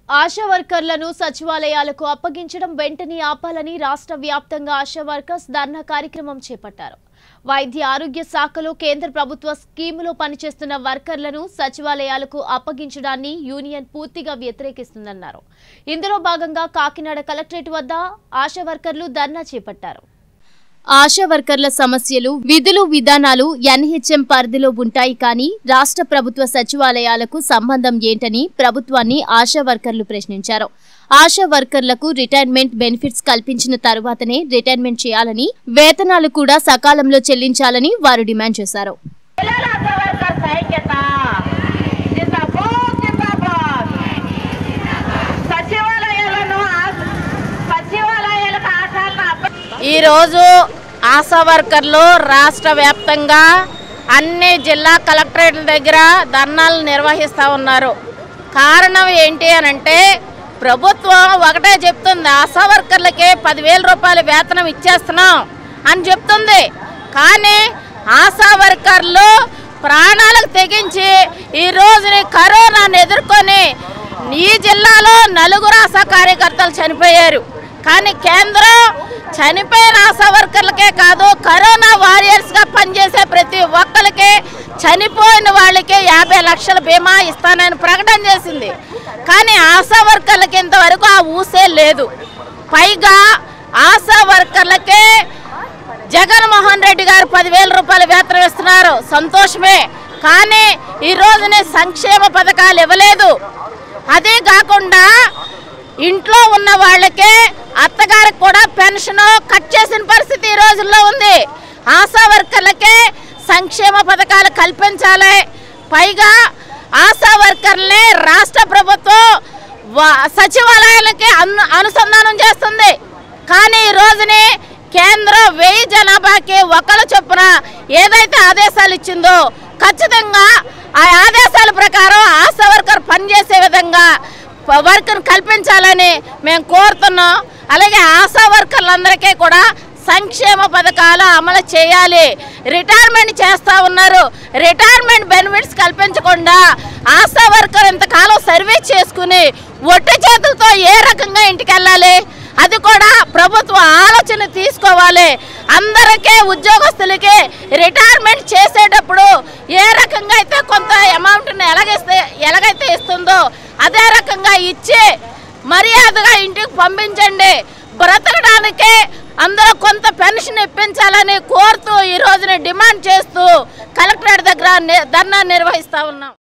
ఆశా వర్కర్లను సచివాలయాలకు అప్పగించడం వెంటనే ఆపాలని రాష్ట్ర వ్యాప్తంగా ఆశా వర్కర్స్ ధర్నా కార్యక్రమం చేపట్టారు వైద్య ఆరోగ్య శాఖలో కేంద్ర ప్రభుత్వ స్కీములో పనిచేస్తున్న వర్కర్లను సచివాలయాలకు అప్పగించడాన్ని యూనియన్ పూర్తిగా వ్యతిరేకిస్తుందన్నారు ఇందులో భాగంగా కాకినాడ కలెక్టరేట్ వద్ద ఆశా వర్కర్లు ధర్నా చేపట్టారు ఆశా వర్కర్ల సమస్యలు విధులు విధానాలు ఎన్హెచ్ఎం పరిధిలో ఉంటాయి కానీ రాష్ట్ర ప్రభుత్వ సచివాలయాలకు సంబంధం ఏంటని ప్రభుత్వాన్ని ఆశా వర్కర్లు ప్రశ్నించారు ఆశా వర్కర్లకు రిటైర్మెంట్ బెనిఫిట్స్ కల్పించిన తరువాతనే రిటైర్మెంట్ చేయాలని వేతనాలు కూడా సకాలంలో చెల్లించాలని వారు డిమాండ్ చేశారు పిల్లల వర్కర్స్ ఐక్యత జిందాబాద్ జిందాబాద్ సచివాలయాలను ఆ- సచివాలయాలకు ఆశాలను అప్ప- ఈరోజు ఆశా వర్కర్లు రాష్ట్ర వ్యాప్తంగా అన్ని జిల్లా కలెక్టరేట్ల దగ్గర ధర్నాలు నిర్వహిస్తూ ఉన్నారు కారణం ఏంటి అని అంటే ప్రభుత్వం ఒకటే చెప్తుంది ఆశా వర్కర్లకి పదివేల రూపాయల వేతనం ఇచ్చేస్తున్నాం అని చెప్తుంది కానీ ఆశా వర్కర్లు ప్రాణాలకు తెగించి ఈ రోజుని కరోనాను ఎదుర్కొని ఈ జిల్లాలో నలుగురు ఆశా కార్యకర్తలు చనిపోయారు కానీ కేంద్రం చనిపోయిన ఆశా వర్కర్లకే కాదు కరోనా వారియర్స్గా పనిచేసే ప్రతి ఒక్కరికి చనిపోయిన వాళ్ళకి యాభై లక్షల బీమా ఇస్తానని ప్రకటన చేసింది కానీ ఆశా వర్కర్లకి ఇంతవరకు ఆ ఊసే లేదు పైగా ఆశా వర్కర్లకే జగన్మోహన్ రెడ్డి గారు పదివేల రూపాయల వేతనం ఇస్తున్నారు సంతోషమే కానీ ఈ రోజునే సంక్షేమ పథకాలు ఇవ్వలేదు అదే కాకుండా ఇంట్లో ఉన్న వాళ్ళకే అత్తగారికి కూడా పెన్షన్ కట్ చేసిన పరిస్థితి ఈ రోజుల్లో ఉంది ఆశా వర్కర్లకే సంక్షేమ పథకాలు కల్పించాలి పైగా ఆశా వర్కర్లనే రాష్ట్ర ప్రభుత్వం వా- సచివాలయాలకి అను అనుసంధానం చేస్తుంది కానీ ఈ రోజుని కేంద్రం వెయ్యి జనాభాకి ఒకళ్ళ చొప్పున ఏదైతే ఆదేశాలు ఇచ్చిందో ఖచ్చితంగా ఆ ఆదేశాల ప్రకారం ఆశా వర్కర్ పనిచేసే విధంగా ప- వర్క్ను కల్పించాలని మేము కోరుతున్నాం అలాగే ఆశా వర్కర్లందరికీ కూడా సంక్షేమ పథకాలు అమలు చేయాలి రిటైర్మెంట్ చేస్తూ ఉన్నారు రిటైర్మెంట్ బెనిఫిట్స్ కల్పించకుండా ఆశా వర్కర్ ఇంతకాలం సర్వీస్ చేసుకుని ఒట్టి చేతులతో ఏ రకంగా ఇంటికి వెళ్ళాలి అది కూడా ప్రభుత్వం ఆలోచన తీసుకోవాలి అందరికీ ఉద్యోగస్తులకి రిటైర్మెంట్ చేసేటప్పుడు ఏ రకంగా అయితే కొంత అమౌంట్ని ఎలాగైతే ఎలాగైతే ఇస్తుందో అదే రకంగా ఇచ్చి మర్యాదగా ఇంటికి పంపించండి బ్రతకడానికి అందరూ కొంత పెన్షన్ ఇప్పించాలని కోరుతూ ఈ రోజున డిమాండ్ చేస్తూ కలెక్టరేట్ దగ్గర ని- ధర్నా నిర్వహిస్తా ఉన్నాం